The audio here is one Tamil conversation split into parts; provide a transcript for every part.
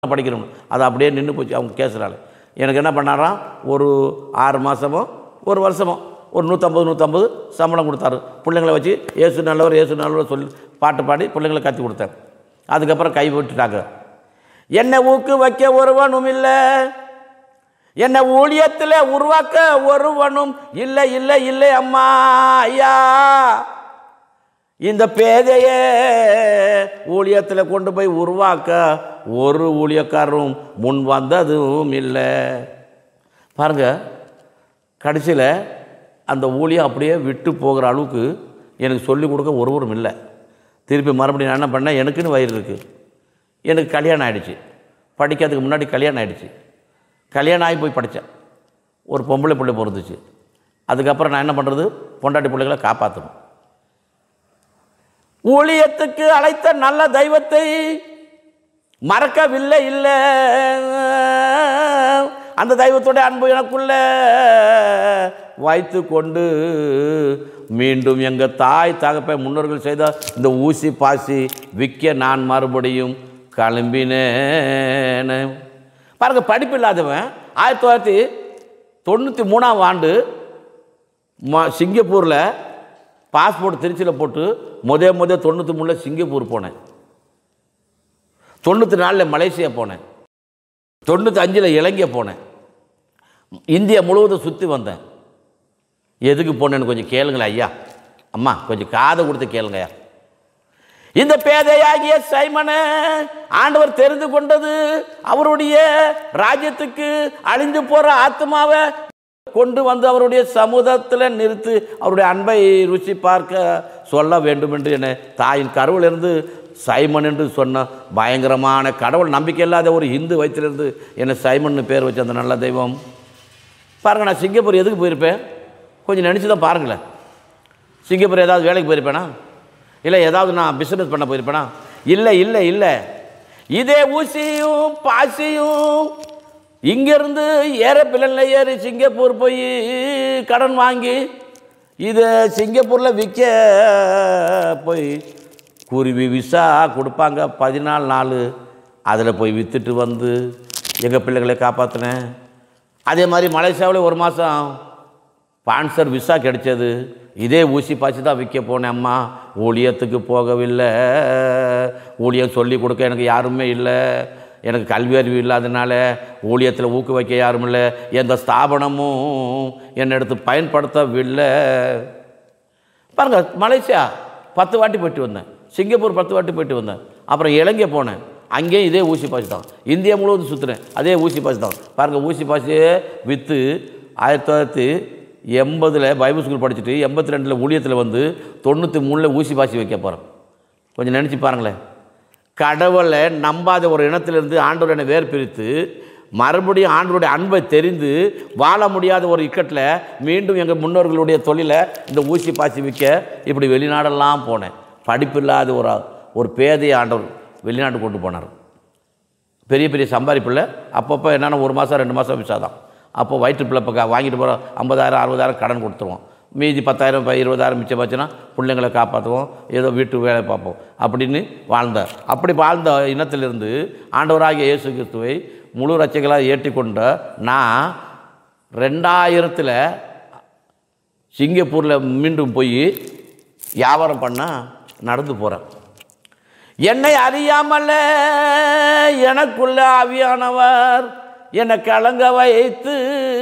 படிக்கிறோம் அது அப்படியே நின்று போச்சு அவங்க கேசுறாள் எனக்கு என்ன பண்ணாராம் ஒரு ஆறு மாதமோ ஒரு வருஷமோ ஒரு நூற்றம்பது நூற்றம்பது சம்பளம் கொடுத்தாரு பிள்ளைங்களை வச்சு ஏசு நல்லவர் ஏசு நல்லவர் சொல்லி பாட்டு பாடி பிள்ளைங்களை கற்றுக் கொடுத்தாங்க அதுக்கப்புறம் கை விட்டுட்டாங்க என்னை ஊக்கு வைக்க ஒருவனும் இல்லை என்னை ஊழியத்தில் உருவாக்க ஒருவனும் இல்லை இல்லை இல்லை அம்மா ஐயா இந்த பேதையே ஊழியத்தில் கொண்டு போய் உருவாக்க ஒரு ஊழியக்காரரும் முன் வந்ததும் இல்லை பாருங்க கடைசியில் அந்த ஊழியம் அப்படியே விட்டு போகிற அளவுக்கு எனக்கு சொல்லிக் கொடுக்க ஒருவரும் இல்லை திருப்பி மறுபடியும் நான் என்ன பண்ணேன் எனக்குன்னு வயிறு இருக்குது எனக்கு கல்யாணம் ஆயிடுச்சு படிக்கிறதுக்கு முன்னாடி கல்யாணம் ஆயிடுச்சு கல்யாணம் ஆகி போய் படித்தேன் ஒரு பொம்பளை பிள்ளை பிறந்துச்சு அதுக்கப்புறம் நான் என்ன பண்ணுறது பொண்டாட்டி பிள்ளைகளை காப்பாற்றணும் ஊழியத்துக்கு அழைத்த நல்ல தெய்வத்தை மறக்கவில்லை இல்லை அந்த தெய்வத்துடைய அன்பு எனக்குள்ள வைத்து கொண்டு மீண்டும் எங்கள் தாய் தகப்பை முன்னோர்கள் செய்த இந்த ஊசி பாசி விற்க நான் மறுபடியும் கிளம்பினேன் பாருங்க படிப்பு இல்லாதவன் ஆயிரத்தி தொள்ளாயிரத்தி தொண்ணூற்றி மூணாம் ஆண்டு ம சிங்கப்பூரில் பாஸ்போர்ட் திருச்சியில் போட்டு முத முத தொண்ணூற்றி மூணில் சிங்கப்பூர் போனேன் தொண்ணூற்றி நாலில் மலேசியா போனேன் தொண்ணூற்றி அஞ்சில் இலங்கை போனேன் இந்தியா முழுவதும் சுற்றி வந்தேன் எதுக்கு போனேன்னு கொஞ்சம் கேளுங்களேன் ஐயா அம்மா கொஞ்சம் காதை கொடுத்து கேளுங்க ஐயா இந்த பேதையாகிய சைமனை ஆண்டவர் தெரிந்து கொண்டது அவருடைய ராஜ்யத்துக்கு அழிந்து போற ஆத்மாவை கொண்டு வந்து அவருடைய சமூகத்தில் நிறுத்து அவருடைய அன்பை ருசி பார்க்க சொல்ல வேண்டும் என்று என்னை தாயின் கருவிலிருந்து சைமன் என்று சொன்ன பயங்கரமான கடவுள் நம்பிக்கை இல்லாத ஒரு இந்து வயிற்றிலிருந்து என்னை சைமன் பேர் வச்ச அந்த நல்ல தெய்வம் பாருங்க நான் சிங்கப்பூர் எதுக்கு போயிருப்பேன் கொஞ்சம் நினச்சி தான் பாருங்களேன் சிங்கப்பூர் ஏதாவது வேலைக்கு போயிருப்பேனா இல்லை ஏதாவது நான் பிஸ்னஸ் பண்ண போயிருப்பேனா இல்லை இல்லை இல்லை இதே ஊசியும் பாசியும் இங்கேருந்து ஏரோப்ளேனில் ஏறி சிங்கப்பூர் போய் கடன் வாங்கி இது சிங்கப்பூரில் விற்க போய் குருவி விசா கொடுப்பாங்க பதினாலு நாள் அதில் போய் விற்றுட்டு வந்து எங்கள் பிள்ளைகளை காப்பாற்றினேன் அதே மாதிரி மலேசியாவில் ஒரு மாதம் பான்சர் விசா கிடைச்சது இதே ஊசி பாய்ச்சி தான் விற்க போனேன் அம்மா ஊழியத்துக்கு போகவில்லை ஊழியம் சொல்லி கொடுக்க எனக்கு யாருமே இல்லை எனக்கு கல்வி அறிவு இல்லாதனால ஊழியத்தில் ஊக்கு வைக்க யாரும் இல்லை எந்த ஸ்தாபனமும் என்னை எடுத்து பயன்படுத்தவில்லை பாருங்க மலேசியா பத்து வாட்டி போயிட்டு வந்தேன் சிங்கப்பூர் பத்து வாட்டி போயிட்டு வந்தேன் அப்புறம் இலங்கை போனேன் அங்கேயும் இதே ஊசி பாசி தான் இந்தியா முழுவதும் சுற்றுனேன் அதே ஊசி பாசி தான் பாருங்கள் ஊசி பாசியே விற்று ஆயிரத்தி தொள்ளாயிரத்தி எண்பதில் பைபிள் ஸ்கூல் படிச்சுட்டு எண்பத்தி ரெண்டில் ஊழியத்தில் வந்து தொண்ணூற்றி மூணில் ஊசி பாசி வைக்க போகிறேன் கொஞ்சம் நினச்சி பாருங்களேன் கடவுளை நம்பாத ஒரு இனத்திலிருந்து ஆண்டவர் என்னை வேர் பிரித்து மறுபடியும் ஆண்டவருடைய அன்பை தெரிந்து வாழ முடியாத ஒரு இக்கட்டில் மீண்டும் எங்கள் முன்னோர்களுடைய தொழிலை இந்த ஊசி பாசி விற்க இப்படி வெளிநாடெல்லாம் போனேன் படிப்பில்லாத ஒரு ஒரு பேதையை ஆண்டவர் வெளிநாட்டு கொண்டு போனார் பெரிய பெரிய சம்பாதிப்பில் அப்பப்போ என்னென்னா ஒரு மாதம் ரெண்டு மாதம் விசா தான் அப்போ வயிற்று பிள்ளை வாங்கிட்டு போகிற ஐம்பதாயிரம் அறுபதாயிரம் கடன் கொடுத்துருவோம் மீதி பத்தாயிரம் இப்போ இருபதாயிரம் மிச்சம் வச்சுன்னா பிள்ளைங்களை காப்பாற்றுவோம் ஏதோ வீட்டு வேலை பார்ப்போம் அப்படின்னு வாழ்ந்தார் அப்படி வாழ்ந்த இனத்திலிருந்து ஆண்டவராகிய இயேசு கிறிஸ்துவை முழு ரச்சைகளாக ஏற்றிக்கொண்ட நான் ரெண்டாயிரத்தில் சிங்கப்பூரில் மீண்டும் போய் வியாபாரம் பண்ணால் நடந்து போகிறேன் என்னை அறியாமல எனக்குள்ள ஆவியானவர் என்னை கலங்க வைத்து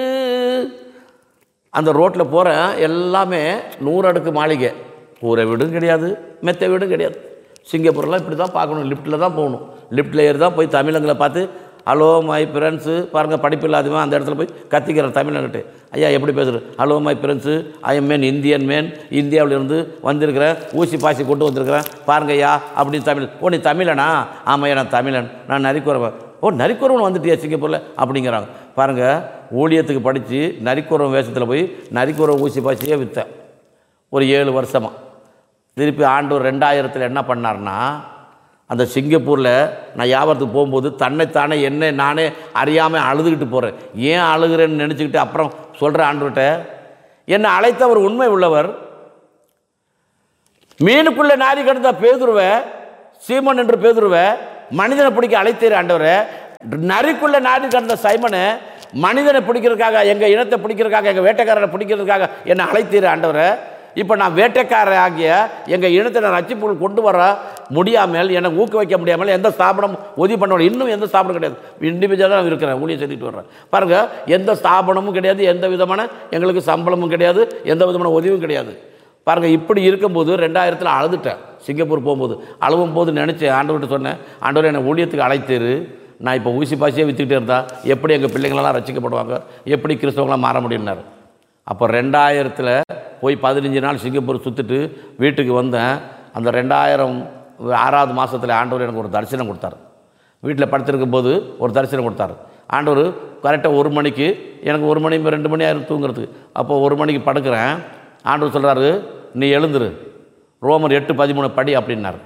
அந்த ரோட்டில் போகிறேன் எல்லாமே நூறு அடுக்கு மாளிகை கூரை வீடும் கிடையாது மெத்த வீடும் கிடையாது சிங்கப்பூர்லாம் இப்படி தான் பார்க்கணும் லிஃப்ட்டில் தான் போகணும் லிஃப்ட்டில் ஏறி தான் போய் தமிழங்களை பார்த்து ஹலோ மை ஃப்ரெண்ட்ஸு பாருங்கள் படிப்பு இல்லாதவன் அந்த இடத்துல போய் கத்திக்கிறேன் தமிழன்கிட்ட ஐயா எப்படி பேசுகிறேன் hello my friends I am man Indian man இந்தியாவிலிருந்து வந்திருக்கிறேன் ஊசி பாசி கொண்டு வந்திருக்கிறேன் பாருங்க ஐயா அப்படின்னு தமிழ் ஓ நீ தமிழனா ஆமாம் நான் தமிழன் நான் நரிக்குறவன் ஓ நரிக்குறவன் வந்துட்டியா சிங்கப்பூரில் அப்படிங்கிறாங்க பாருங்கள் ஊழியத்துக்கு படித்து நரிக்குறவன் வேஷத்தில் போய் நரிக்குறவன் ஊசி பாசியே விற்றேன் ஒரு ஏழு வருஷமாக திருப்பி ஆண்டு ரெண்டாயிரத்தில் என்ன பண்ணார்னா அந்த சிங்கப்பூரில் நான் வியாபாரத்துக்கு போகும்போது தன்னைத்தானே என்ன நானே அறியாமல் அழுதுகிட்டு போகிறேன் ஏன் அழுகிறேன்னு நினச்சிக்கிட்டு அப்புறம் சொல்கிறேன் ஆண்டுகிட்ட என்னை அழைத்தவர் உண்மை உள்ளவர் மீனுக்குள்ளே நாரி கிடந்த பேதுருவை சீமன் என்று பேதுருவை மனிதனை பிடிக்க அழைத்தீர் ஆண்டவரை நரிக்குள்ள நாடி கடந்த சைமனு மனிதனை பிடிக்கிறதுக்காக எங்கள் இனத்தை பிடிக்கிறதுக்காக எங்கள் வேட்டைக்காரரை பிடிக்கிறதுக்காக என்னை அழைத்தீர் ஆண்டவரை இப்போ நான் வேட்டைக்காரர் ஆகிய எங்கள் இனத்தை நான் ரட்சிப்புகள் கொண்டு வர முடியாமல் எனக்கு ஊக்குவிக்க முடியாமல் எந்த ஸ்தாபனம் உதவி பண்ண இன்னும் எந்த ஸ்தாபனம் கிடையாது இண்டிவிஜுவலாக நான் இருக்கிறேன் ஊழியம் செஞ்சுட்டு வர்றேன் பாருங்கள் எந்த ஸ்தாபனமும் கிடையாது எந்த விதமான எங்களுக்கு சம்பளமும் கிடையாது எந்த விதமான உதவியும் கிடையாது பாருங்கள் இப்படி இருக்கும்போது ரெண்டாயிரத்தில் அழுதுட்டேன் சிங்கப்பூர் போகும்போது அழுவும் போது நினச்சேன் ஆண்டவர்கிட்ட சொன்னேன் ஆண்டவர் என்னை ஊழியத்துக்கு அழைத்தேரு நான் இப்போ ஊசி பாசியே விற்றுக்கிட்டே இருந்தா எப்படி எங்கள் பிள்ளைங்களெல்லாம் ரசிக்கப்படுவாங்க எப்படி கிறிஸ்தவங்களாம் மாற முடியும்னாரு அப்போ ரெண்டாயிரத்தில் போய் பதினஞ்சு நாள் சிங்கப்பூர் சுற்றிட்டு வீட்டுக்கு வந்தேன் அந்த ரெண்டாயிரம் ஆறாவது மாதத்தில் ஆண்டவர் எனக்கு ஒரு தரிசனம் கொடுத்தாரு வீட்டில் படுத்திருக்கும் போது ஒரு தரிசனம் கொடுத்தாரு ஆண்டவர் கரெக்டாக ஒரு மணிக்கு எனக்கு ஒரு மணி ரெண்டு மணி ஆயிரம் தூங்குறதுக்கு அப்போ ஒரு மணிக்கு படுக்கிறேன் ஆண்டவர் சொல்கிறாரு நீ எழுந்துரு ரோமர் எட்டு பதிமூணு படி அப்படின்னாரு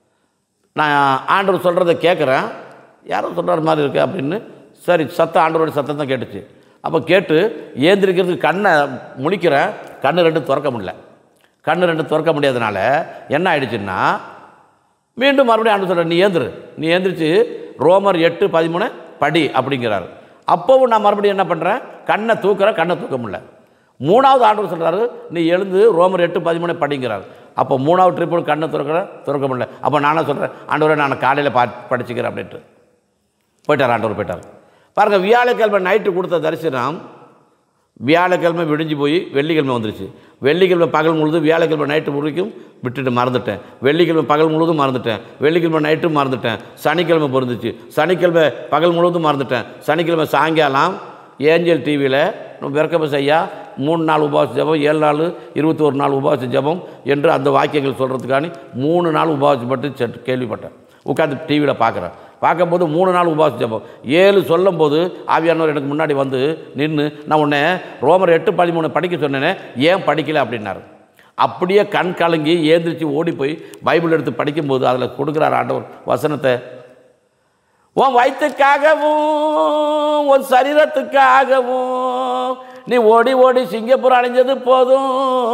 நான் ஆண்டவர் சொல்கிறத கேட்குறேன் யாரும் சொல்கிற மாதிரி இருக்கு அப்படின்னு சரி சத்தம் ஆண்டவருடைய சத்தம் தான் கேட்டுச்சு அப்போ கேட்டு ஏந்திரிக்கிறதுக்கு கண்ணை முழிக்கிறேன் கண்ணு ரெண்டும் திறக்க முடியல கண்ணு ரெண்டும் திறக்க முடியாதனால என்ன ஆயிடுச்சுன்னா மீண்டும் மறுபடியும் ஆண்டு சொல்கிறேன் நீ ஏந்திரு நீ ஏந்திரிச்சு ரோமர் எட்டு பதிமூணு படி அப்படிங்கிறாரு அப்போவும் நான் மறுபடியும் என்ன பண்ணுறேன் கண்ணை தூக்குறேன் கண்ணை தூக்க முடியல மூணாவது ஆண்டவர் சொல்கிறாரு நீ எழுந்து ரோமர் எட்டு பதிமூணு படிங்கிறார் அப்போ மூணாவது ட்ரிப்பு கண்ணை திறக்கிறேன் திறக்க முடியல அப்போ நானே சொல்கிறேன் ஆண்டவரை நான் காலையில் பா படிச்சுக்கிறேன் அப்படின்ட்டு போயிட்டார் ஆண்டவர் போயிட்டார் பாருங்கள் வியாழக்கிழமை நைட்டு கொடுத்த தரிசனம் வியாழக்கிழமை விடிஞ்சு போய் வெள்ளிக்கிழமை வந்துருச்சு வெள்ளிக்கிழமை பகல் முழுதும் வியாழக்கிழமை நைட்டு முழுக்கும் விட்டுட்டு மறந்துட்டேன் வெள்ளிக்கிழமை பகல் முழுதும் மறந்துட்டேன் வெள்ளிக்கிழமை நைட்டும் மறந்துட்டேன் சனிக்கிழமை பிறந்துச்சு சனிக்கிழமை பகல் முழுவதும் மறந்துட்டேன் சனிக்கிழமை சாயங்காலம் ஏஞ்சல் டிவியில் விறக்கபஸ் ஐயா மூணு நாள் உபவாச ஜபம் ஏழு நாள் இருபத்தி ஒரு நாள் உபவாச ஜபம் என்று அந்த வாக்கியங்கள் சொல்கிறதுக்காண்டி மூணு நாள் உபவாசப்பட்டு செ- கேள்விப்பட்டேன் உட்காந்து டிவியில் பார்க்குறேன் பார்க்கும்போது மூணு நாள் உபவாச ஜபம் ஏழு சொல்லும்போது ஆவியானவர் எனக்கு முன்னாடி வந்து நின்று நான் உன்னை ரோமர் எட்டு பதிமூணு படிக்க சொன்னேனே ஏன் படிக்கல அப்படின்னாரு அப்படியே கண் கலங்கி ஏந்திரிச்சு ஓடி போய் பைபிள் எடுத்து படிக்கும்போது அதில் கொடுக்குறார் ஆண்டவர் வசனத்தை உன் வயிற்றுக்காகவும் உன் சரீரத்துக்காகவும் நீ ஓடி ஓடி சிங்கப்பூர் அழிஞ்சது போதும்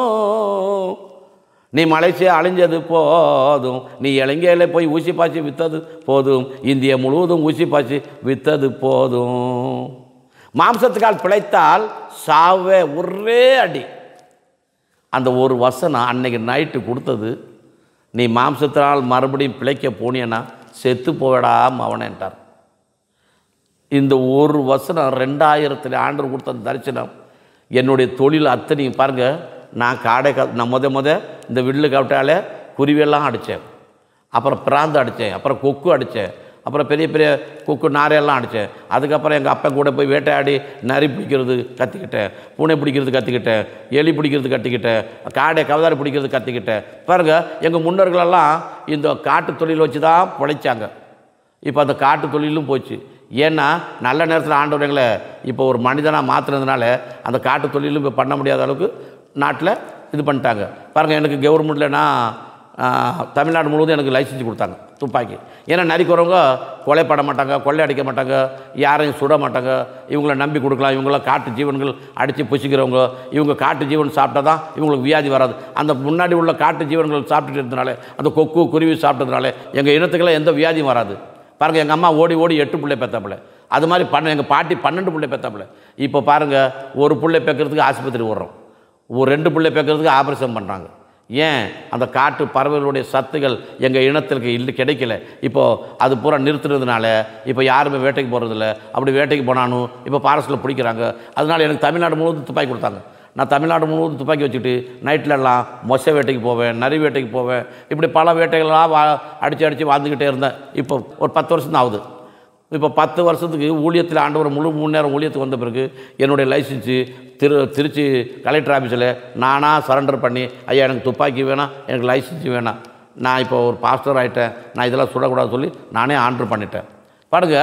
நீ மலேசியா அழிஞ்சது போதும் நீ இலங்கையில் போய் ஊசி பாய்ச்சி வித்தது போதும் இந்தியா முழுவதும் ஊசி பாய்ச்சி வித்தது போதும் மாம்சத்துக்கால் பிழைத்தால் சாவே ஒரே அடி அந்த ஒரு வசனம் அன்னைக்கு நைட்டு கொடுத்தது நீ மாம்சத்தினால் மறுபடியும் பிழைக்க போனியன்னா செத்து போடா மவனேன்ட்டார் இந்த ஒரு வசனம் ரெண்டாயிரத்தில் ஆண்டு கொடுத்த தரிசனம் என்னுடைய தொழில் அத்தனையும் பாருங்கள் நான் காடை கா நான் முத முத இந்த வில்லு கவிட்டாலே குருவியெல்லாம் அடித்தேன் அப்புறம் பிராந்து அடித்தேன் அப்புறம் கொக்கு அடித்தேன் அப்புறம் பெரிய பெரிய கொக்கு நாரையெல்லாம் அடித்தேன் அதுக்கப்புறம் எங்கள் அப்பா கூட போய் வேட்டையாடி நரி பிடிக்கிறது கற்றுக்கிட்டேன் பூனை பிடிக்கிறது கற்றுக்கிட்டேன் எலி பிடிக்கிறது கற்றுக்கிட்டேன் காடை கவதாரி பிடிக்கிறது கற்றுக்கிட்டேன் பாருங்கள் எங்கள் முன்னோர்களெல்லாம் இந்த காட்டு தொழில் வச்சு தான் பிழைச்சாங்க இப்போ அந்த காட்டு தொழிலும் போச்சு ஏன்னா நல்ல நேரத்தில் ஆண்டவர் எங்களை இப்போ ஒரு மனிதனாக மாற்றுனதுனால அந்த காட்டு தொழிலும் இப்போ பண்ண முடியாத அளவுக்கு நாட்டில் இது பண்ணிட்டாங்க பாருங்கள் எனக்கு கவர்மெண்ட்லனா தமிழ்நாடு முழுவதும் எனக்கு லைசன்ஸ் கொடுத்தாங்க துப்பாக்கி ஏன்னா நரிக்கிறவங்க கொலை பண்ண மாட்டாங்க கொள்ளை அடிக்க மாட்டாங்க யாரையும் சுட மாட்டாங்க இவங்கள நம்பி கொடுக்கலாம் இவங்களாம் காட்டு ஜீவன்கள் அடித்து புசிக்கிறவங்க இவங்க காட்டு ஜீவன் சாப்பிட்டா தான் இவங்களுக்கு வியாதி வராது அந்த முன்னாடி உள்ள காட்டு ஜீவன்கள் சாப்பிட்டுட்டு இருந்தனால அந்த கொக்கு குருவி சாப்பிட்டதுனால எங்கள் இனத்துக்கெல்லாம் எந்த வியாதியும் வராது பாருங்கள் எங்கள் அம்மா ஓடி ஓடி எட்டு பிள்ளை பெத்தாப்புல அது மாதிரி பண்ண எங்கள் பாட்டி பன்னெண்டு பிள்ளை பெத்தாப்புல இப்போ பாருங்கள் ஒரு பிள்ளை பெக்கிறதுக்கு ஆஸ்பத்திரி ஓடுறோம் ஒரு ரெண்டு பிள்ளை பெக்கிறதுக்கு ஆப்ரேஷன் பண்ணுறாங்க ஏன் அந்த காட்டு பறவைகளுடைய சத்துகள் எங்கள் இனத்திற்கு இல்லை கிடைக்கல இப்போது அது பூரா நிறுத்துறதுனால இப்போ யாருமே வேட்டைக்கு போகிறதில்ல அப்படி வேட்டைக்கு போனாலும் இப்போ பாரஸ்டில் பிடிக்கிறாங்க அதனால எனக்கு தமிழ்நாடு முழுவதும் துப்பாக்கி கொடுத்தாங்க நான் தமிழ்நாடு முழுவதும் துப்பாக்கி வச்சுட்டு நைட்லலாம் மொசை வேட்டைக்கு போவேன் நரி வேட்டைக்கு போவேன் இப்படி பல வேட்டைகள்லாம் வா அடித்து அடித்து வாழ்ந்துக்கிட்டே இருந்தேன் இப்போ ஒரு பத்து வருஷம் தான் ஆகுது இப்போ பத்து வருஷத்துக்கு ஊழியத்தில் ஆண்டவர் முழு மூணு நேரம் ஊழியத்துக்கு வந்த பிறகு என்னுடைய லைசன்ஸு திரு திருச்சி கலெக்டர் ஆஃபீஸில் நானாக சரண்டர் பண்ணி ஐயா எனக்கு துப்பாக்கி வேணாம் எனக்கு லைசன்ஸ் வேணாம் நான் இப்போ ஒரு பாஸ்டர் ஆகிட்டேன் நான் இதெல்லாம் சுடக்கூடாது சொல்லி நானே ஆர்டர் பண்ணிட்டேன் பாருங்க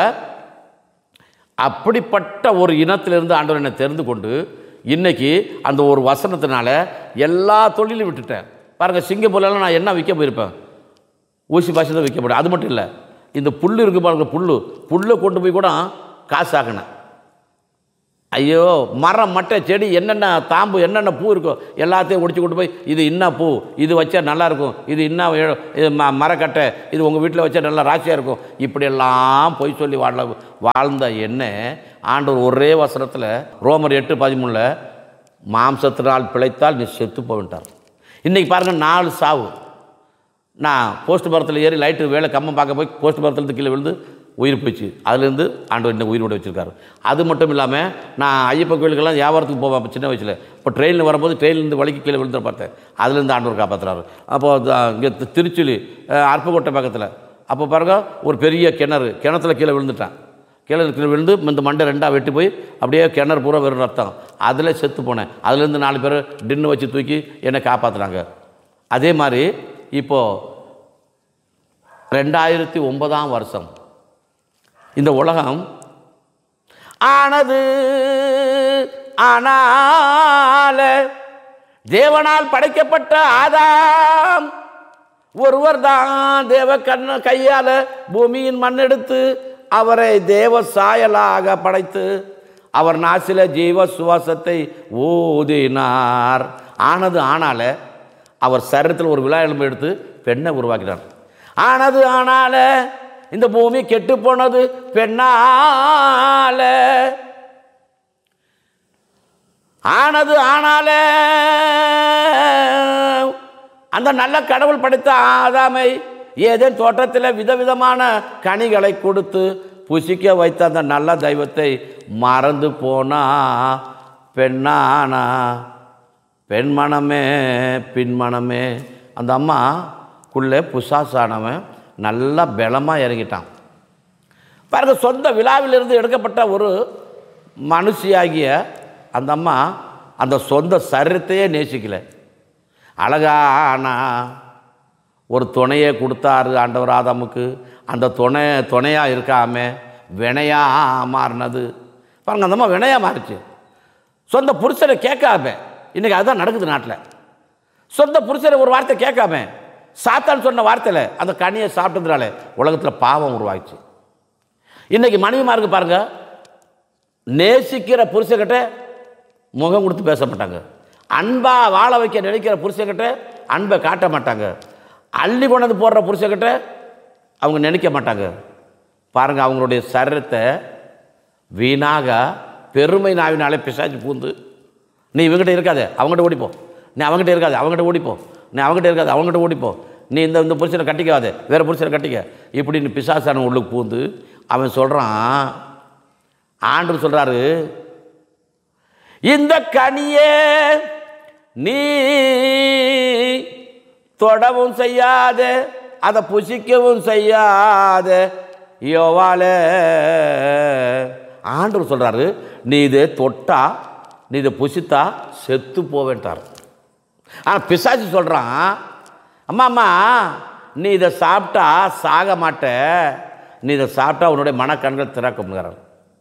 அப்படிப்பட்ட ஒரு இனத்திலிருந்து ஆண்டவர் என்னை தெரிந்து கொண்டு இன்னைக்கு அந்த ஒரு வசனத்தினால எல்லா தொழிலும் விட்டுட்டேன் பாருங்கள் சிங்கப்பூர்லலாம் நான் என்ன விற்க போயிருப்பேன் ஊசி பாசி தான் விற்க முடியும் அது மட்டும் இல்லை இந்த புல் இருக்கு பாருங்க புல் புல்லை கொண்டு போய் கூட காசு ஆக்கினேன் ஐயோ மரம் மட்டை செடி என்னென்ன தாம்பு என்னென்ன பூ இருக்கோ எல்லாத்தையும் ஒடிச்சு கொண்டு போய் இது என்ன பூ இது வச்சா நல்லா இருக்கும் இது என்ன இழ- இது ம மரக்கட்டை இது உங்கள் வீட்டில் வச்சா நல்லா ராசியாக இருக்கும் இப்படியெல்லாம் பொய் சொல்லி வாழ வாழ்ந்த என்ன ஆண்டவர் ஒரே வசனத்தில் ரோமர் எட்டு பதிமூணில் மாம்சத்தினால் பிழைத்தால் நீ செத்து போவிட்டார் இன்றைக்கி பாருங்கள் நாலு சாவு நான் போஸ்ட் மரத்தில் ஏறி லைட்டு வேலை கம்பம் பார்க்க போய் போஸ்ட் மரத்துலேருந்து கீழே விழுந்து உயிர் போயிடுச்சு அதுலேருந்து ஆண்டவர் என்ன உயிரோட வச்சுருக்காரு அது மட்டும் இல்லாமல் நான் ஐயப்பன் கோயிலுக்கெல்லாம் வியாபாரத்துக்கு போவேன் அப்போ சின்ன வயசில் இப்போ ட்ரெயினில் வரும்போது ட்ரெயின்லேருந்து வலிக்கு கீழே விழுந்து பார்த்தேன் அதுலேருந்து ஆண்டவர் காப்பாற்றுறாரு அப்போது இங்கே திருச்சுலி அஹ், அருப்புக்கோட்டை பக்கத்தில் அப்போ பாருங்க ஒரு பெரிய கிணறு கிணத்துல கீழே விழுந்துட்டான் கீழே கீழே விழுந்து இந்த மண்டை ரெண்டாக வெட்டி போய் அப்படியே கிணறு பூரா வெறும் ரத்தம் அதில் செத்து போனேன் அதுலேருந்து நாலு பேர் டின்னு வச்சு தூக்கி என்னை காப்பாற்றுனாங்க அதே மாதிரி இப்போது ரெண்டாயிரத்தி ஒன்பதாம் வருஷம் இந்த உலகம் ஆனது ஆனால தேவனால் படைக்கப்பட்ட ஆதாம் ஒருவர் தான் தேவ கண்ண கையால பூமியின் மண்ணெடுத்து அவரை தேவ சாயலாக படைத்து அவர் நாசில ஜீவ சுவாசத்தை ஊதினார் ஆனது ஆனால அவர் சரீரத்தில் ஒரு விழா எலும்பு எடுத்து பெண்ணை உருவாக்கினார் ஆனது ஆனால இந்த பூமி கெட்டு போனது பெண்ணால ஆனது ஆனாலே அந்த நல்ல கடவுள் படைத்த ஆதாமை ஏதேன் தோட்டத்தில் விதவிதமான கனிகளை கொடுத்து புசிக்க வைத்த அந்த நல்ல தெய்வத்தை மறந்து போனா பெண்ணானா பெண்மணமே பின்மணமே அந்த அம்மாக்குள்ளே புசாசானவன் நல்லா பலமாக இறங்கிட்டான் பாருங்க சொந்த விழாவிலிருந்து எடுக்கப்பட்ட ஒரு மனுஷியாகிய அந்த அம்மா அந்த சொந்த சரீரத்தையே நேசிக்கல அழகானா ஒரு துணையை கொடுத்தாரு ஆண்டவர் ஆதாமுக்கு அந்த துணை துணையாக இருக்காம வினையா மாறினது பாருங்க அந்த அம்மா வினையா மாறிச்சு சொந்த புருஷனை கேட்காம இன்றைக்கி அதுதான் நடக்குது நாட்டில் சொந்த புருஷனை ஒரு வார்த்தை கேட்காம சாத்தான் சொன்ன வார்த்தையில் அந்த கனியை சாப்பிட்டதுனால உலகத்தில் பாவம் உருவாச்சு இன்னைக்கு மனைவிமாருக்கு பாருங்க நேசிக்கிற புருஷன்கிட்ட முகம் கொடுத்து பேச மாட்டாங்க அன்பா வாழ வைக்க நினைக்கிற புருஷன்கிட்ட அன்பை காட்ட மாட்டாங்க அள்ளி கொண்டது போடுற புருஷன்கிட்ட அவங்க நினைக்க மாட்டாங்க பாருங்க அவங்களுடைய சரீரத்தை வீணாக பெருமை நாவினாலே பிசாச்சு பூந்து நீ இவங்ககிட்ட இருக்காத அவங்ககிட்ட ஓடிப்போ நீ அவங்ககிட்ட இருக்காது அவங்ககிட்ட ஓடிப்போ நீ அவங்ககிட்ட இருக்காது அவங்ககிட்ட ஓடிப்போ நீ இந்த இந்த புருஷனை கட்டிக்காத வேற புருஷனை கட்டிக்க இப்படின்னு பிசாசான உள்ளுக்கு பூந்து அவன் சொல்கிறான் ஆண்டு சொல்கிறாரு இந்த கனியே நீ தொடவும் செய்யாத அதை புசிக்கவும் செய்யாத யோவால ஆண்டவர் சொல்கிறாரு நீ இதை தொட்டா நீ இதை புசித்தா செத்து போவேன்ட்டார் ஆனால் பிசாசு சொல்கிறான் அம்மா அம்மா நீ இதை சாப்பிட்டா சாக மாட்ட நீ இதை சாப்பிட்டா உன்னுடைய மனக்கண்கள் திறக்கும்ங்கிறார்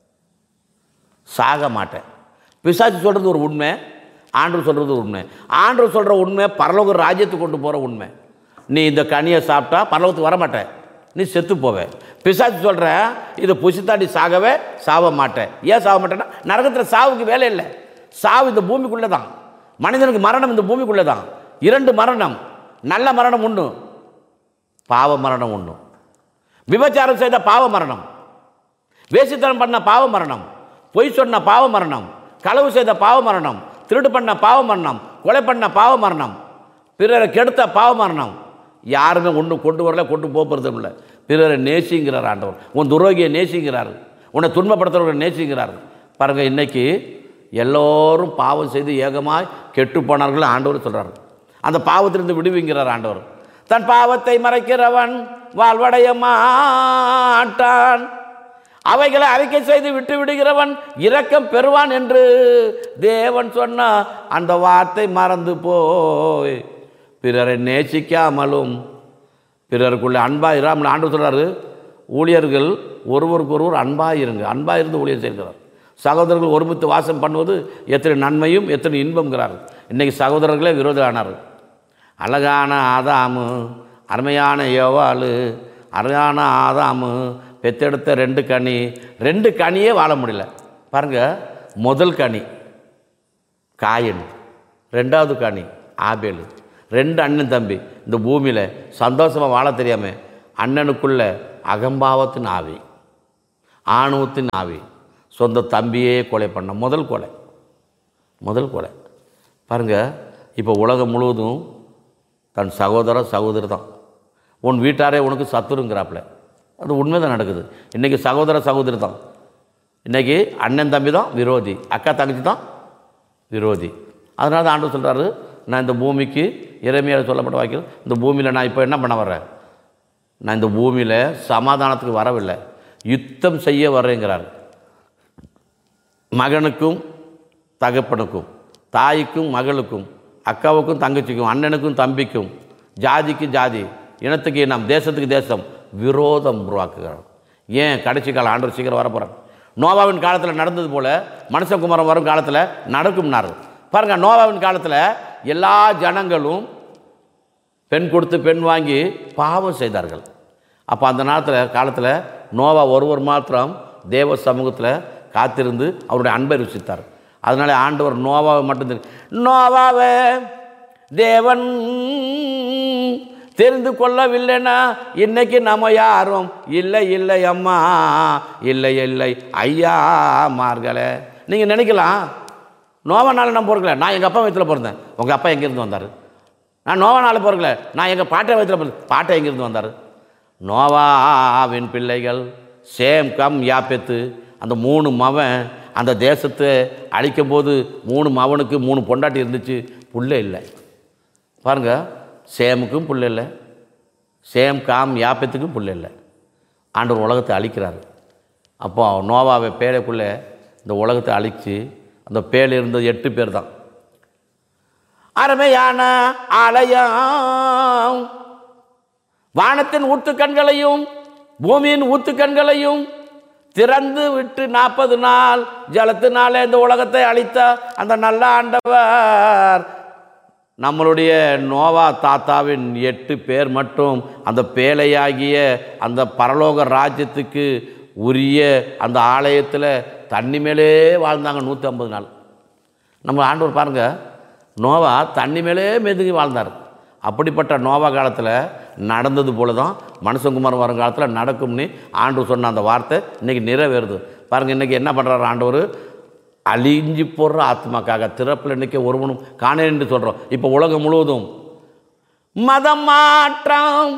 சாக மாட்டேன் பிசாசு சொல்கிறது ஒரு உண்மை ஆண்டவர் சொல்கிறது ஒரு உண்மை ஆண்டவர் சொல்கிற உண்மை பரலோக ராஜ்யத்துக்கு கொண்டு போகிற உண்மை நீ இந்த கனியை சாப்பிட்டா பரலோகத்துக்கு வர மாட்டே நீ செத்து போவே பிசாசு சொல்கிற இதை புசித்தா நீ சாகவே சாவ மாட்டேன் ஏன் சாக மாட்டேன்னா நரகத்தில் சாவுக்கு வேலை இல்லை சாவு இந்த பூமிக்குள்ளே தான் மனிதனுக்கு மரணம் இந்த பூமிக்குள்ளே தான் இரண்டு மரணம் நல்ல மரணம் ஒன்று பாவ மரணம் ஒன்று விபச்சாரம் செய்த பாவ மரணம் வேசித்தனம் பண்ண பாவ மரணம் பொய் சொன்ன பாவ மரணம் களவு செய்த பாவ மரணம் திருடு பண்ண பாவ மரணம் கொலை பண்ண பாவ மரணம் பிறரை கெடுத்த பாவ மரணம் யாருமே ஒன்று கொண்டு வரல கொண்டு போகிறதும் இல்லை பிறரை நேசிங்கிறார் ஆண்டவர் உன் துரோகியை நேசிக்கிறார் உன்னை துன்பப்படுத்துறவரை நேசிக்கிறார் பாருங்க இன்னைக்கு எல்லோரும் பாவம் செய்து ஏகமாய் கெட்டு போனார்கள் ஆண்டவர் சொல்கிறார் அந்த பாவத்திலிருந்து விடுவிங்கிறார் ஆண்டவர் தன் பாவத்தை மறைக்கிறவன் வாழ்வடைய மாட்டான் அவைகளை அறிக்கை செய்து விட்டு விடுகிறவன் இரக்கம் பெறுவான் என்று தேவன் சொன்ன அந்த வார்த்தை மறந்து போய் பிறரை நேசிக்காமலும் பிறருக்குள்ளே அன்பாக இராமல் ஆண்டு சொல்றாரு ஊழியர்கள் ஒருவருக்கு ஒருவர் அன்பாக இருங்க அன்பாக இருந்து ஊழியர் செய்கிறார் சகோதரர்கள் ஒருமித்து வாசம் பண்ணுவது எத்தனை நன்மையும் எத்தனை இன்பம்ங்கிறார் இன்றைக்கி சகோதரர்களே விரோதமானார் அழகான ஆதாமு அருமையான யோவாளு அழகான ஆதாமு பெத்தெடுத்த ரெண்டு கனி ரெண்டு கனியே வாழ முடியல பாருங்க முதல் கனி காயன் ரெண்டாவது காணி ஆபேல் ரெண்டு அண்ணன் தம்பி இந்த பூமியில் சந்தோஷமாக வாழ தெரியாமல் அண்ணனுக்குள்ள அகம்பாவத்தின் ஆவி ஆணவத்தின் ஆவி சொந்த தம்பியே கொலை பண்ண முதல் கொலை முதல் கொலை பாருங்க இப்போ உலகம் முழுவதும் தன் சகோதர சகோதரி தான் உன் வீட்டாரே உனக்கு சத்துருங்கிறாப்புல அது உண்மைதான் நடக்குது இன்றைக்கி சகோதர சகோதரி தான் இன்றைக்கி அண்ணன் தம்பி தான் விரோதி அக்கா தங்கச்சி தான் விரோதி அதனால தான் ஆண்டு சொல்கிறாரு நான் இந்த பூமிக்கு இறைமையாக சொல்லப்பட்ட வாக்கில் இந்த பூமியில் நான் இப்போ என்ன பண்ண வர்றேன் நான் இந்த பூமியில் சமாதானத்துக்கு வரவில்லை யுத்தம் செய்ய வர்றேங்கிறார் மகனுக்கும் தகப்பனுக்கும் தாய்க்கும் மகளுக்கும் அக்காவுக்கும் தங்கச்சிக்கும் அண்ணனுக்கும் தம்பிக்கும் ஜாதிக்கு ஜாதி இனத்துக்கு இனம் தேசத்துக்கு தேசம் விரோதம் உருவாக்குகிறார் ஏன் கடைசி காலம் ஆண்டவர் சீக்கிரம் வரப்போகிறார் நோவாவின் காலத்தில் நடந்தது போல மனுஷகுமாரம் வரும் காலத்தில் நடக்கும்னாரு பாருங்க நோவாவின் காலத்தில் எல்லா ஜனங்களும் பெண் கொடுத்து பெண் வாங்கி பாவம் செய்தார்கள் அப்போ அந்த நேரத்தில் காலத்தில் நோவா ஒருவர் மாத்திரம் தேவ சமூகத்தில் காத்திருந்து அவருடைய அன்பை ருசித்தார் அதனால ஆண்டவர் நோவாவை மட்டும் தெரி- நோவாவே தேவன் தெரிந்து கொள்ளவில்லைனா இன்னைக்கு நம்ம யாரும் இல்லை இல்லை அம்மா இல்லை இல்லை ஐயா மார்களே நீங்கள் நினைக்கலாம் நோவனால நான் பிறக்கல நான் எங்கள் அப்பா வயிற்றில் பிறந்தேன் உங்கள் அப்பா எங்கேருந்து வந்தார் நான் நோவனால பிறக்கல நான் எங்கள் பாட்டை வயிற்றில் பிறந்தேன் பாட்டை எங்கேருந்து வந்தார் நோவாவின் பிள்ளைகள் சேம் கம் யாப்பெத்து அந்த மூணு மவன் அந்த தேசத்தை அழிக்கும் போது மூணு மவனுக்கு மூணு பொண்டாட்டி இருந்துச்சு புள்ள இல்லை பாருங்க சேமுக்கும் புள்ள இல்லை சேம் காம் யாப்பத்துக்கும் புள்ள இல்லை ஆண்டவர் உலகத்தை அழிக்கிறார் அப்போ நோவாவை பேரைக்குள்ளே இந்த உலகத்தை அழித்து அந்த பேல இருந்தது எட்டு பேர் தான் அருமையான ஆலயம் வானத்தின் ஊத்துக்கண்களையும் பூமியின் ஊத்துக்கண்களையும் திறந்து விட்டு நாற்பது நாள் ஜலத்தினாலே இந்த உலகத்தை அழித்த அந்த நல்ல ஆண்டவர் நம்மளுடைய நோவா தாத்தாவின் எட்டு பேர் மட்டும் அந்த பேழையாகிய அந்த பரலோக ராஜ்யத்துக்கு உரிய அந்த ஆலயத்தில் தண்ணி மேலே வாழ்ந்தாங்க நூற்றி ஐம்பது நாள் நம்ம ஆண்டவர் பாருங்க நோவா தண்ணி மேலே மெதுங்கி வாழ்ந்தார் அப்படிப்பட்ட நோவா காலத்தில் நடந்தது போல தான் மனுஷகுமார் வரும் காலத்தில் நடக்கும்னு ஆண்டு சொன்ன அந்த வார்த்தை இன்றைக்கி நிறைவேறுது பாருங்கள் இன்றைக்கி என்ன பண்ணுறாரு ஆண்டவர் அழிஞ்சு போடுற ஆத்மாக்காக திறப்பில் இன்றைக்கி ஒருவனும் காணேன் என்று சொல்கிறோம் இப்போ உலகம் முழுவதும் மதம் மாற்றம்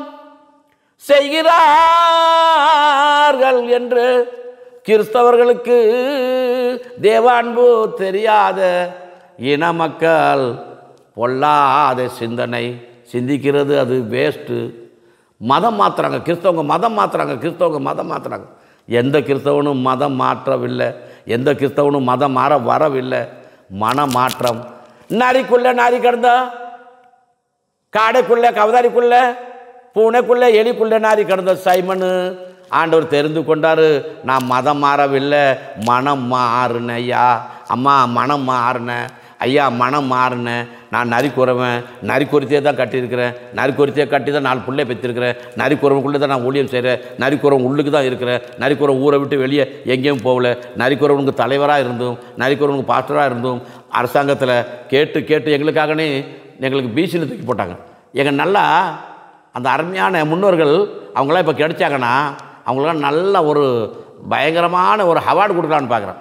செய்கிறார்கள் என்று கிறிஸ்தவர்களுக்கு தேவ அன்பு தெரியாத இன மக்கள் பொல்லாத சிந்தனை சிந்திக்கிறது அது வேஸ்ட்டு மதம் மாற்றுறாங்க கிறிஸ்தவங்க மதம் மாற்றுறாங்க கிறிஸ்தவங்க மதம் மாற்றுறாங்க எந்த கிறிஸ்தவனும் மதம் மாற்றவில்லை எந்த கிறிஸ்தவனும் மதம் மாற வரவில்லை மன மாற்றம் நரிக்குள்ள நரி கிடந்தா காடைக்குள்ள கவதாரிக்குள்ள பூனைக்குள்ள எலிக்குள்ள நாரி கிடந்த சைமனு ஆண்டவர் தெரிந்து கொண்டாரு நான் மதம் மாறவில்லை மனம் மாறுனேன் ஐயா அம்மா மனம் மாறினேன் ஐயா மனம் மாறினேன் நான் நரிக்குறவன் நரிக்குறித்தியே தான் கட்டியிருக்கிறேன் நரிக்குறித்தியை கட்டி தான் நாலு பிள்ளை பெற்றிருக்கிறேன் நரிக்குறவனுக்குள்ளே தான் நான் ஊழியம் செய்கிறேன் நரிக்குறவன் உள்ளுக்கு தான் இருக்கிறேன் நரிக்குறவன் ஊரை விட்டு வெளியே எங்கேயும் போகல நரிக்குறவனுக்கு தலைவராக இருந்தும் நரிக்குறவனுக்கு பாஸ்டராக இருந்தும் அரசாங்கத்தில் கேட்டு கேட்டு எங்களுக்காகனே எங்களுக்கு பிசியில் தூக்கி போட்டாங்க எங்கள் நல்லா அந்த அருமையான முன்னோர்கள் அவங்களாம் இப்போ கிடைச்சாங்கன்னா அவங்களாம் நல்ல ஒரு பயங்கரமான ஒரு அவார்டு கொடுக்கலான்னு பார்க்குறேன்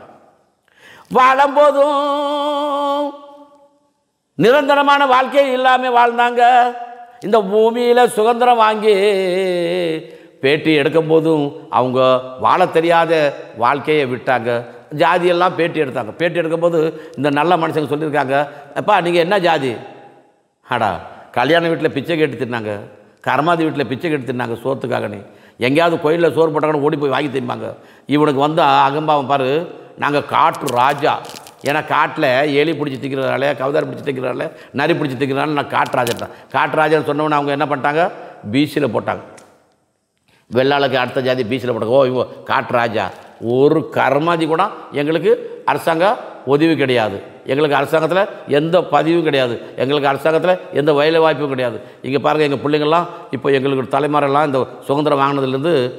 வாழும்போதும் நிரந்தரமான வாழ்க்கை இல்லாமல் வாழ்ந்தாங்க இந்த பூமியில் சுதந்திரம் வாங்கி பேட்டி எடுக்கும் போதும் அவங்க வாழ தெரியாத வாழ்க்கையை விட்டாங்க ஜாதியெல்லாம் பேட்டி எடுத்தாங்க பேட்டி எடுக்கும்போது இந்த நல்ல மனுஷங்க சொல்லியிருக்காங்க அப்பா நீங்கள் என்ன ஜாதி அடா கல்யாண வீட்டில் பிச்சை கேட்டு தின்னாங்க கர்மாதி வீட்டில் பிச்சை கேட்டு தின்னாங்க சோத்துக்காகனே எங்கேயாவது கோயிலில் சோறு போட்டாங்கன்னு ஓடி போய் வாங்கி திம்பாங்க இவனுக்கு வந்து அகம்பாவம் பாரு நாங்கள் காட்டு ராஜா ஏன்னா காட்டில் எலி பிடிச்சி திக்கிறதால கவுதாரி பிடிச்சி திக்கிறதால நரி பிடிச்சி திக்கிறதால நான் காட்டு ராஜன் காட்டு ராஜான்னு சொன்னவொன்னே அவங்க என்ன பண்ணிட்டாங்க பிசியில் போட்டாங்க வெள்ளாளுக்கு அடுத்த ஜாதி பீச்சில் போட்டாங்க ஓ இவங்க காட்டு ராஜா ஒரு கர்மாதி கூட எங்களுக்கு அரசாங்க உதவி கிடையாது எங்களுக்கு அரசாங்கத்தில் எந்த பதிவும் கிடையாது எங்களுக்கு அரசாங்கத்தில் எந்த வேலை வாய்ப்பும் கிடையாது இங்கே பாருங்கள் எங்கள் பிள்ளைங்கள்லாம் இப்போ எங்களுக்கு தலைமுறைலாம் இந்த சுதந்திரம் வாங்கினதுலேருந்து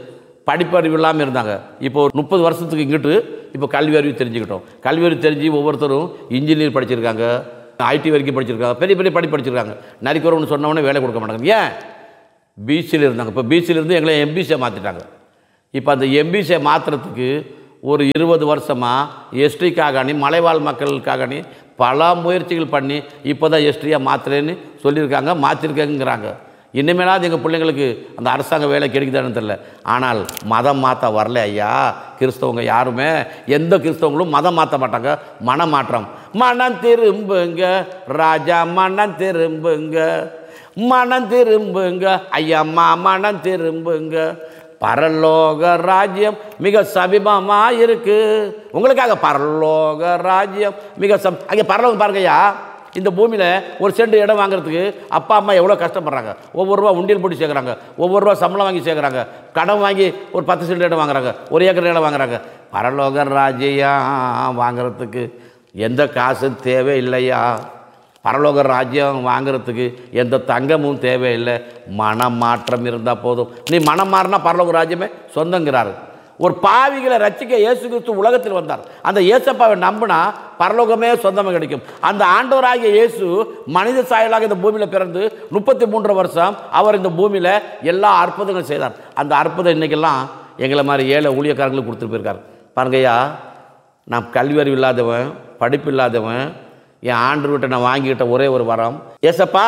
படிப்பறிவு இல்லாமல் இருந்தாங்க இப்போ ஒரு முப்பது வருஷத்துக்கு இங்கிட்டு இப்போ கல்வி அறிவு தெரிஞ்சுக்கிட்டோம் கல்வி அறிவு தெரிஞ்சு ஒவ்வொருத்தரும் இன்ஜினியர் படிச்சிருக்காங்க ஐடி வரைக்கும் படிச்சிருக்காங்க பெரிய பெரிய படி படிச்சிருக்காங்க நரிக்குறவனு சொன்னவொடனே வேலை கொடுக்க மாட்டாங்க ஏன் பிசியில் இருந்தாங்க இப்போ பிசியில் இருந்து எங்களை எம்பிசியை மாற்றிட்டாங்க இப்போ அந்த எம்பிசியை மாற்றுறதுக்கு ஒரு இருபது வருஷமாக எஸ்டிக்காகனி மலைவாழ் மக்களுக்காகனி பல முயற்சிகள் பண்ணி இப்போ தான் எஸ்டியாக மாற்றுறேன்னு சொல்லியிருக்காங்க மாற்றிருக்கேங்கிறாங்க இனிமேலாவது எங்கள் பிள்ளைங்களுக்கு அந்த அரசாங்க வேலை கிடைக்குதான்னு தெரில ஆனால் மதம் மாற்ற வரல ஐயா கிறிஸ்தவங்க யாருமே எந்த கிறிஸ்தவங்களும் மதம் மாற்ற மாட்டாங்க மனம் மாற்றம் மனம் திரும்புங்க ராஜா மனம் திரும்புங்க மனம் திரும்புங்க ஐயம்மா மனம் திரும்புங்க பரலோக ராஜ்யம் மிக சமீபமா இருக்கு உங்களுக்காக பரலோக ராஜ்யம் மிக சம் அங்கே பரலோகம் பாருங்கய்யா இந்த பூமியில் ஒரு சென்ட் இடம் வாங்குறதுக்கு அப்பா அம்மா எவ்வளோ கஷ்டப்படுறாங்க ஒவ்வொரு ரூபா உண்டியல் போட்டு சேர்க்குறாங்க ஒவ்வொரு ரூபா சம்பளம் வாங்கி சேர்க்குறாங்க கடன் வாங்கி ஒரு பத்து சென்ட் இடம் வாங்குறாங்க ஒரு ஏக்கர் இடம் வாங்குறாங்க பரலோக ராஜ்யம் வாங்குறதுக்கு எந்த காசும் தேவை இல்லையா பரலோக ராஜ்யம் வாங்குறதுக்கு எந்த தங்கமும் தேவையில்லை மனம் மாற்றம் இருந்தால் போதும் நீ மனம் மாறினா பரலோக ராஜ்யமே சொந்தங்கிறாரு ஒரு பாவிகளை ரட்சிக்க இயேசு கிறிஸ்து உலகத்தில் வந்தார் அந்த இயேசப்பாவை நம்பினா பரலோகமே சொந்தமாக கிடைக்கும் அந்த ஆண்டவராகிய இயேசு மனித சாயலாக இந்த பூமியில் பிறந்து முப்பத்தி மூன்று வருஷம் அவர் இந்த பூமியில் எல்லா அற்புதங்களும் செய்தார் அந்த அற்புதம் இன்னைக்கெல்லாம் எங்களை மாதிரி ஏழை ஊழியக்காரங்களுக்கு கொடுத்துட்டு போயிருக்காரு பாருங்கய்யா நான் கல்வி அறிவு இல்லாதவன் படிப்பு இல்லாதவன் என் ஆண்டவர்கிட்ட நான் வாங்கிக்கிட்ட ஒரே ஒரு வரம் ஏசப்பா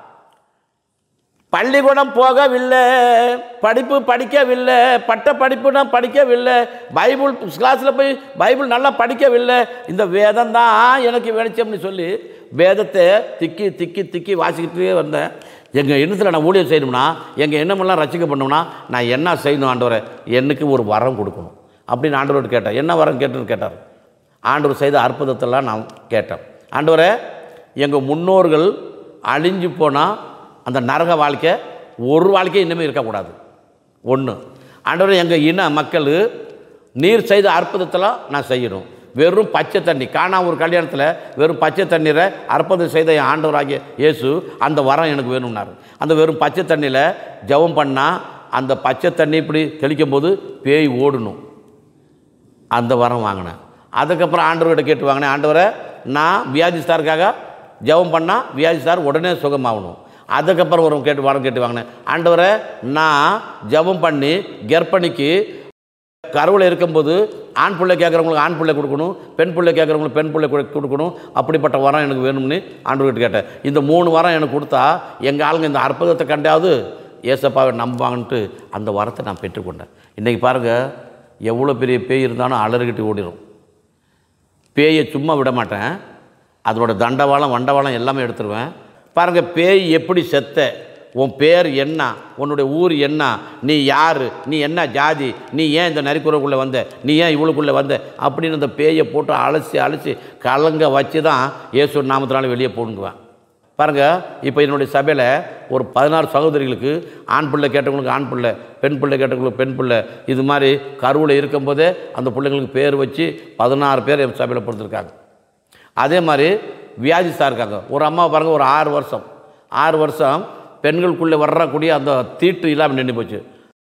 பள்ளிக்கூடம் போகவில்லை படிப்பு படிக்கவில்லை பட்ட படிப்பு நான் படிக்கவில்லை பைபிள் கிளாஸில் போய் பைபிள் நல்லா படிக்கவில்லை இந்த வேதம் தான் எனக்கு வெளிச்சம்னு சொல்லி வேதத்தை திக்கி திக்கி திக்கி வாசிக்கிட்டே வந்தேன் எங்கள் எண்ணத்தில் நான் ஊழியம் செய்யணும்னா எங்கள் எண்ணமெல்லாம் ரசிக்க பண்ணணும்னா நான் என்ன செய்யணும் ஆண்டவரை எனக்கு ஒரு வரம் கொடுக்கணும் அப்படின்னு ஆண்டவர்கிட்ட கேட்டேன் என்ன வரம் கேட்டுன்னு கேட்டார் ஆண்டவர் செய்த அற்புதத்தெல்லாம் நான் கேட்டேன் ஆண்டவரே எங்கள் முன்னோர்கள் அழிஞ்சு போனால் அந்த நரக வாழ்க்கை ஒரு வாழ்க்கை இனிமேல் இருக்கக்கூடாது ஒன்று ஆண்டவரே எங்கள் இன மக்கள் நீர் செய்த அற்புதத்தெல்லாம் நான் செய்யணும் வெறும் பச்சை தண்ணி காணா ஒரு கல்யாணத்தில் வெறும் பச்சை தண்ணீரை அற்புதம் செய்த என் ஆண்டவராகிய இயேசு அந்த வரம் எனக்கு வேணும்னாரு அந்த வெறும் பச்சை தண்ணியில் ஜெபம் பண்ணால் அந்த பச்சை தண்ணி இப்படி தெளிக்கும் போது பேய் ஓடணும் அந்த வரம் வாங்கினேன் அதுக்கப்புறம் ஆண்டவர்கிட்ட கேட்டு வாங்கினேன் ஆண்டவரை நான் வியாதிஸ்தாருக்காக ஜெபம் பண்ணால் வியாதிஸ்தார் உடனே சுகமாகணும் அதுக்கப்புறம் ஒரு கேட்டு வரம் கேட்டு வாங்கினேன் ஆண்டவரை நான் ஜெபம் பண்ணி கர்ப்பிணிக்கு கருவில் இருக்கும்போது ஆண் பிள்ளை கேட்குறவங்களுக்கு ஆண் பிள்ளை கொடுக்கணும் பெண் பிள்ளை கேட்குறவங்களுக்கு பெண் பிள்ளை கொடு- கொடுக்கணும் அப்படிப்பட்ட வரம் எனக்கு வேணும்னு ஆண்டவர்கிட்ட கேட்டேன் இந்த மூணு வரம் எனக்கு கொடுத்தா எங்கள் ஆளுங்க இந்த அற்புதத்தை கண்டாவது ஏசப்பாவை நம்புவாங்கன்ட்டு அந்த வரத்தை நான் பெற்றுக்கொண்டேன் இன்றைக்கி பாருங்கள் எவ்வளோ பெரிய பேய் இருந்தாலும் அலறிக்கிட்டு ஓடிடும் பேயை சும்மா விட மாட்டேன் அதோட தண்டவாளம் வண்டவாளம் எல்லாமே எடுத்துருவேன் பாருங்கள் பேய் எப்படி செத்த உன் பேர் என்ன உன்னுடைய ஊர் என்ன நீ யார் நீ என்ன ஜாதி நீ ஏன் இந்த நரிக்குறவுக்குள்ளே வந்த நீ ஏன் இவளுக்குள்ளே வந்த அப்படின்னு இந்த பேயை போட்டு அலசி அலசி கலங்க வச்சு தான் இயேசு நாமத்தினால வெளியே போடுங்குவேன் பாருங்கள் இப்போ என்னுடைய சபையில் ஒரு பதினாறு சகோதரிகளுக்கு ஆண் பிள்ளை கேட்டவங்களுக்கு ஆண் பிள்ளை பெண் பிள்ளை கேட்டவங்களுக்கு பெண் பிள்ளை இது மாதிரி கருவில் இருக்கும்போதே அந்த பிள்ளைங்களுக்கு பேர் வச்சு பதினாறு பேர் என் சபையில் பொறுத்திருக்காங்க அதே மாதிரி வியாதிஸ்தா இருக்காங்க ஒரு அம்மா பாருங்கள் ஒரு ஆறு வருஷம் ஆறு வருஷம் பெண்களுக்குள்ளே வர்றக்கூடிய அந்த தீட்டு இல்லாமல் நின்று போச்சு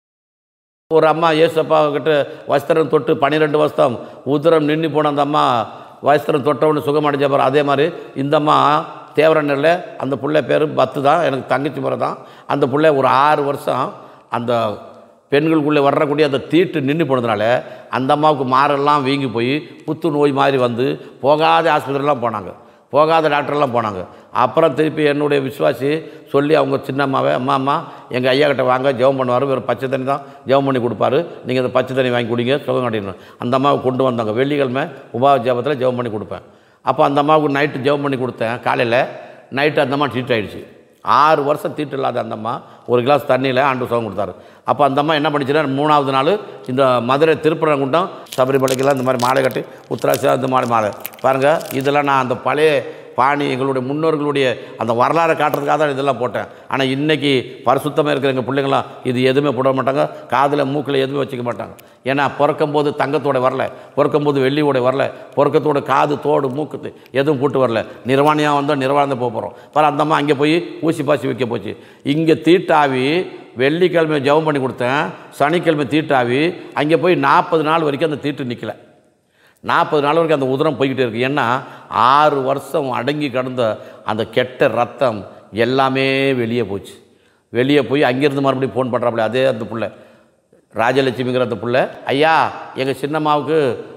ஒரு அம்மா ஏசப்பா கிட்ட வஸ்திரம் தொட்டு பன்னிரெண்டு வருஷம் உதிரம் நின்று போன அந்த அம்மா வஸ்திரம் தொட்டவொன்னு சுகம் அடைஞ்ச பாரு அதே மாதிரி இந்த அம்மா தேவரண்ணில் அந்த பிள்ளை பேர் பத்து தான் எனக்கு தங்கச்சி முறை தான் அந்த பிள்ளை ஒரு ஆறு வருஷம் அந்த பெண்களுக்குள்ளே வரக்கூடிய அந்த தீட்டு நின்று போனதுனால அந்த அம்மாவுக்கு மாரெல்லாம் வீங்கி போய் புத்து நோய் மாதிரி வந்து போகாத ஆஸ்பத்திரிலாம் போனாங்க போகாத டாக்டர்லாம் போனாங்க அப்புறம் திருப்பி என்னுடைய விசுவாசி சொல்லி அவங்க சின்ன அம்மாவை அம்மா அம்மா எங்கள் ஐயா கிட்ட வாங்க ஜெபம் பண்ணுவார் வெறும் பச்சை தண்ணி தான் ஜெபம் பண்ணி கொடுப்பாரு நீங்கள் அந்த பச்சை தண்ணி வாங்கி குடிங்க சுகம் கட்டிடணும் அந்த அம்மாவை கொண்டு வந்தாங்க வெள்ளிக்கிழமை உபா ஜெபத்தில் ஜெபம் பண்ணி கொடுப்பேன் அப்போ அந்த அம்மாவுக்கு நைட்டு ஜெபம் பண்ணி கொடுத்தேன் காலையில் நைட்டு அந்த அம்மா ட்ரீட் ஆயிடுச்சு ஆறு வருஷம் தீட்டு இல்லாத அந்த அம்மா ஒரு கிளாஸ் தண்ணியில் ஆண்டு சுகம் கொடுத்தாரு அப்போ அந்த அம்மா என்ன பண்ணிச்சுன்னா மூணாவது நாள் இந்த மதுரை திருப்பரங்குன்றம் சபரிமலைக்கெல்லாம் இந்த மாதிரி மாலை கட்டி உத்தராட்சி இந்த மாதிரி மாலை பாருங்கள் இதெல்லாம் நான் அந்த பழைய பாணி எங்களுடைய முன்னோர்களுடைய அந்த வரலாறை காட்டுறதுக்காக தான் இதெல்லாம் போட்டேன் ஆனால் இன்றைக்கி பரிசுத்தமாக இருக்கிற எங்கள் பிள்ளைங்களாம் இது எதுவுமே போட மாட்டாங்க காதில் மூக்கில் எதுவுமே வச்சுக்க மாட்டாங்க ஏன்னா பிறக்கும்போது தங்கத்தோட வரல பிறக்கும்போது வெள்ளியோட வரல பிறக்கத்தோட காது தோடு மூக்கு எதுவும் போட்டு வரல நிர்வாணியாக வந்தோம் நிர்வாணம் போக போகிறோம் பாரு அந்த அம்மா அங்கே போய் ஊசி பாசி வைக்க போச்சு இங்கே தீட்டாவி வெள்ளிக்கிழமை ஜெபம் பண்ணி கொடுத்தேன் சனிக்கிழமை தீட்டாவி அங்கே போய் நாற்பது நாள் வரைக்கும் அந்த தீட்டு நிற்கல நாற்பது நாள் வரைக்கும் அந்த உதிரம் போய்கிட்டே இருக்கு ஏன்னா ஆறு வருஷம் அடங்கி கடந்த அந்த கெட்ட ரத்தம் எல்லாமே வெளியே போச்சு வெளியே போய் அங்கேருந்து மறுபடியும் ஃபோன் பண்ணுறாப்புல அதே அந்த புள்ள ராஜலட்சுமிங்கிற அந்த புள்ள ஐயா எங்கள் சின்னம்மாவுக்கு